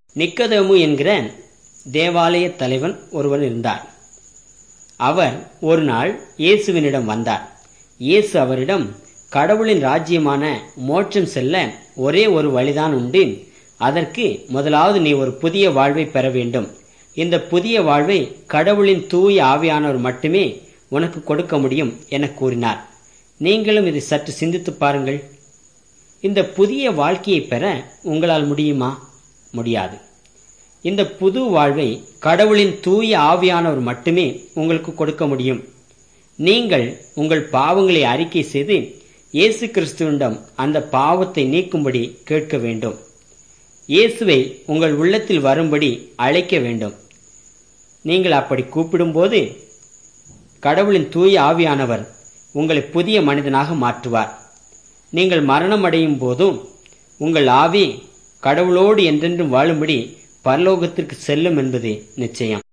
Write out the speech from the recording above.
நிக்கதேமு என்கிற தேவாலய தலைவன் ஒருவன் இருந்தார் அவர் ஒரு நாள் இயேசுவினிடம் வந்தார் இயேசு அவரிடம் கடவுளின் ராஜ்யமான மோட்சம் செல்ல ஒரே ஒரு வழிதான் உண்டு அதற்கு முதலாவது நீ ஒரு புதிய வாழ்வை பெற வேண்டும் இந்த புதிய வாழ்வை கடவுளின் தூய ஆவியானவர் மட்டுமே உனக்கு கொடுக்க முடியும் என கூறினார் நீங்களும் இதை சற்று சிந்தித்துப் பாருங்கள் இந்த புதிய வாழ்க்கையை பெற உங்களால் முடியுமா முடியாது இந்த புது வாழ்வை கடவுளின் தூய ஆவியானவர் மட்டுமே உங்களுக்கு கொடுக்க முடியும் நீங்கள் உங்கள் பாவங்களை அறிக்கை செய்து இயேசு கிறிஸ்துவிடம் அந்த பாவத்தை நீக்கும்படி கேட்க வேண்டும் இயேசுவை உங்கள் உள்ளத்தில் வரும்படி அழைக்க வேண்டும் நீங்கள் அப்படி கூப்பிடும்போது கடவுளின் தூய ஆவியானவர் உங்களை புதிய மனிதனாக மாற்றுவார் நீங்கள் மரணம் அடையும் போதும் உங்கள் ஆவி கடவுளோடு என்றென்றும் வாழும்படி பரலோகத்திற்கு செல்லும் என்பது நிச்சயம்